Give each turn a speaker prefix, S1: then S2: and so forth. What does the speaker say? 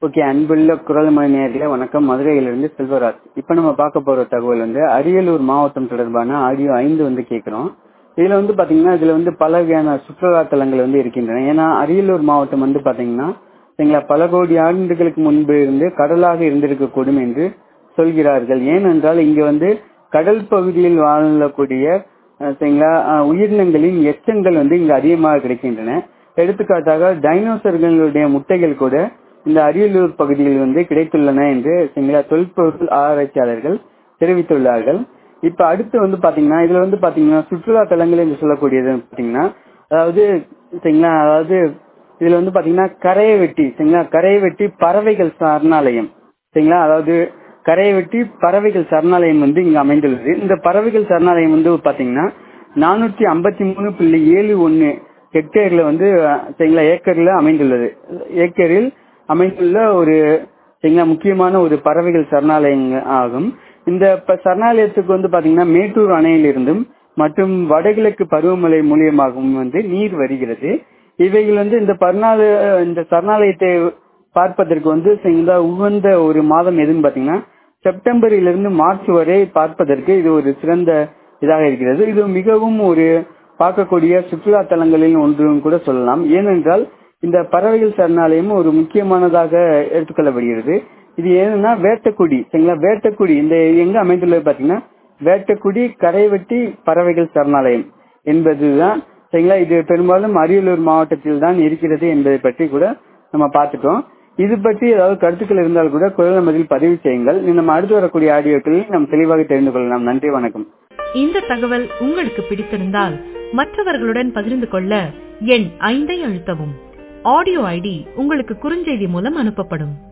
S1: okay அன்புள்ள குரல் மணி நேர்களே வணக்கம் மதுரையிலிருந்து செல்வராஜ் இப்போ நம்ம பார்க்க போற தகவல் வந்து அரியலூர் மாவட்டம் தொடர்பான ஆடியோ ஐந்து வந்து கேட்கிறோம் இதுல வந்து பாத்தீங்கன்னா இதுல வந்து பல வகையான சுற்றுலா தலங்கள் வந்து இருக்கின்றன ஏன்னா அரியலூர் மாவட்டம் வந்து பாத்தீங்கன்னா சரிங்களா பல கோடி ஆண்டுகளுக்கு முன்பு இருந்து கடலாக இருந்திருக்கக்கூடும் என்று சொல்கிறார்கள் ஏனென்றால் இங்க வந்து கடல் பகுதியில் வாழக்கூடிய அஹ், சரிங்களா அஹ், உயிரினங்களின் எச்சங்கள் வந்து இங்க அதிகமாக கிடைக்கின்றன எடுத்துக்காட்டாக டைனோசர்களுடைய முட்டைகள் கூட இந்த அரியலூர் பகுதியில் வந்து கிடைத்துள்ளன என்று சரிங்களா தொல்பொருள் ஆராய்ச்சியாளர்கள் தெரிவித்துள்ளார்கள் இப்ப அடுத்து வந்து பாத்தீங்கன்னா இதுல வந்து பாத்தீங்கன்னா சுற்றுலா தலங்கள் என்று சொல்லக்கூடியது பாத்தீங்கன்னா அதாவது சரிங்களா அதாவது இதுல வந்து பாத்தீங்கன்னா கரையை வெட்டி சரிங்களா கரையை வெட்டி பறவைகள் சரணாலயம் சரிங்களா அதாவது கரையை வெட்டி பறவைகள் சரணாலயம் வந்து இங்க அமைந்துள்ளது இந்த பறவைகள் சரணாலயம் வந்து பாத்தீங்கன்னா நானூத்தி ஐம்பத்தி மூணு புள்ளி ஏழு ஒன்னு ஹெக்டேர்ல வந்து அஹ், சரிங்களா ஏக்கர்ல அமைந்துள்ளது ஏக்கரில் அமைந்துள்ள ஒரு சரிங்களா முக்கியமான ஒரு பறவைகள் சரணாலயம் ஆகும் இந்த ப- சரணாலயத்துக்கு வந்து பாத்தீங்கன்னா மேட்டூர் அணையிலிருந்தும் மற்றும் வடகிழக்கு பருவமழை மூலியமாகவும் வந்து நீர் வருகிறது இவைகள் வந்து இந்த பர்ணால இந்த சரணாலயத்தை பார்ப்பதற்கு வந்து சரிங்களா உகந்த ஒரு மாதம் எதுன்னு பாத்தீங்கன்னா செப்டம்பரிலிருந்து மார்ச் வரை பார்ப்பதற்கு இது ஒரு சிறந்த இதாக இருக்கிறது இது மிகவும் ஒரு பார்க்கக்கூடிய சுற்றுலா தலங்களில் ஒன்றும் கூட சொல்லலாம் ஏனென்றால் இந்த பறவைகள் சரணாலயம் ஒரு முக்கியமானதாக எடுத்துக்கொள்ளப்படுகிறது இது ஏன்னா வேட்டக்குடி சரிங்களா வேட்டக்குடி இந்த எங்க அமைந்துள்ளது பாத்தீங்கன்னா வேட்டக்குடி கரைவெட்டி பறவைகள் சரணாலயம் என்பதுதான் சரிங்களா இது பெரும்பாலும் அரியலூர் மாவட்டத்தில் தான் இருக்கிறது என்பதை பற்றி கூட நம்ம பார்த்துட்டோம் இது பற்றி ஏதாவது கருத்துக்கள் இருந்தால் கூட குரல் நமதில் பதிவு செய்யுங்கள் நம்ம அடுத்து வரக்கூடிய ஆடியோக்களில் நாம் தெளிவாக தெரிந்து கொள்ளலாம் நன்றி வணக்கம்
S2: இந்த தகவல் உங்களுக்கு பிடித்திருந்தால் மற்றவர்களுடன் பகிர்ந்து கொள்ள எண் ஐந்தை அழுத்தவும் ஆடியோ ஐடி உங்களுக்கு குறுஞ்செய்தி மூலம் அனுப்பப்படும்